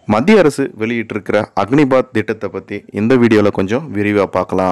மத்திய அரசு வெளியிட்டிருக்கிற அக்னிபாத் திட்டத்தை பற்றி இந்த வீடியோவில் கொஞ்சம் விரிவாக பார்க்கலாம்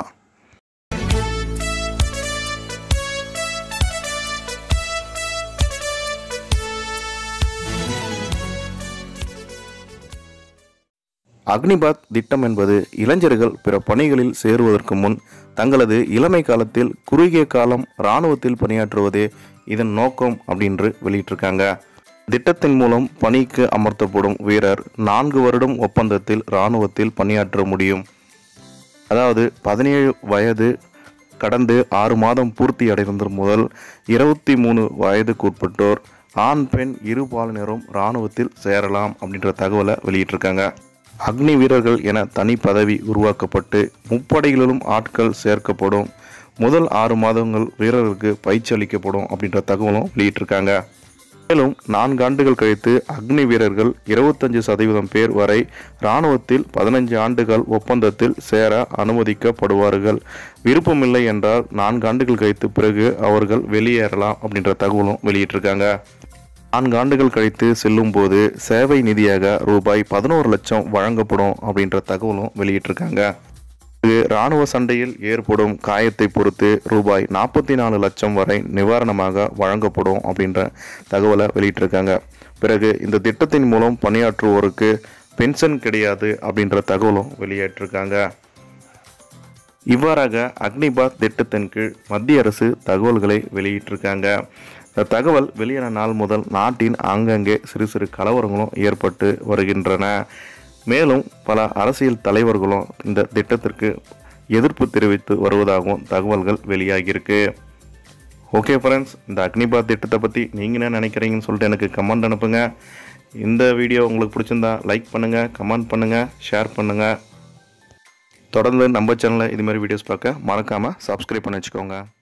அக்னிபாத் திட்டம் என்பது இளைஞர்கள் பிற பணிகளில் சேருவதற்கு முன் தங்களது இளமை காலத்தில் குறுகிய காலம் இராணுவத்தில் பணியாற்றுவதே இதன் நோக்கம் அப்படின்று வெளியிட்டிருக்காங்க திட்டத்தின் மூலம் பணிக்கு அமர்த்தப்படும் வீரர் நான்கு வருடம் ஒப்பந்தத்தில் இராணுவத்தில் பணியாற்ற முடியும் அதாவது பதினேழு வயது கடந்து ஆறு மாதம் பூர்த்தி அடைந்தது முதல் இருபத்தி மூணு வயதுக்குட்பட்டோர் ஆண் பெண் இரு பாலினரும் இராணுவத்தில் சேரலாம் அப்படின்ற தகவலை வெளியிட்டிருக்காங்க அக்னி வீரர்கள் என தனி பதவி உருவாக்கப்பட்டு முப்படைகளிலும் ஆட்கள் சேர்க்கப்படும் முதல் ஆறு மாதங்கள் வீரர்களுக்கு பயிற்சி அளிக்கப்படும் அப்படின்ற தகவலும் வெளியிட்டிருக்காங்க மேலும் நான்கு ஆண்டுகள் கழித்து அக்னி வீரர்கள் இருபத்தஞ்சு சதவீதம் பேர் வரை இராணுவத்தில் பதினஞ்சு ஆண்டுகள் ஒப்பந்தத்தில் சேர அனுமதிக்கப்படுவார்கள் விருப்பமில்லை என்றால் நான்கு ஆண்டுகள் கழித்து பிறகு அவர்கள் வெளியேறலாம் அப்படின்ற தகவலும் வெளியிட்டிருக்காங்க நான்கு ஆண்டுகள் கழித்து செல்லும் போது சேவை நிதியாக ரூபாய் பதினோரு லட்சம் வழங்கப்படும் அப்படின்ற தகவலும் வெளியிட்டிருக்காங்க இது இராணுவ சண்டையில் ஏற்படும் காயத்தை பொறுத்து ரூபாய் நாற்பத்தி நாலு லட்சம் வரை நிவாரணமாக வழங்கப்படும் அப்படின்ற தகவலை வெளியிட்டிருக்காங்க பிறகு இந்த திட்டத்தின் மூலம் பணியாற்றுவோருக்கு பென்ஷன் கிடையாது அப்படின்ற தகவலும் வெளியிட்டிருக்காங்க இவ்வாறாக அக்னிபாத் திட்டத்தின் கீழ் மத்திய அரசு தகவல்களை வெளியிட்டிருக்காங்க இந்த தகவல் வெளியான நாள் முதல் நாட்டின் ஆங்கங்கே சிறு சிறு கலவரங்களும் ஏற்பட்டு வருகின்றன மேலும் பல அரசியல் தலைவர்களும் இந்த திட்டத்திற்கு எதிர்ப்பு தெரிவித்து வருவதாகவும் தகவல்கள் வெளியாகியிருக்கு ஓகே ஃப்ரெண்ட்ஸ் இந்த அக்னிபாத் திட்டத்தை பற்றி நீங்கள் என்ன நினைக்கிறீங்கன்னு சொல்லிட்டு எனக்கு கமெண்ட் அனுப்புங்க இந்த வீடியோ உங்களுக்கு பிடிச்சிருந்தா லைக் பண்ணுங்கள் கமெண்ட் பண்ணுங்கள் ஷேர் பண்ணுங்கள் தொடர்ந்து நம்ம சேனலில் இது மாதிரி வீடியோஸ் பார்க்க மறக்காமல் சப்ஸ்கிரைப் பண்ணி வச்சுக்கோங்க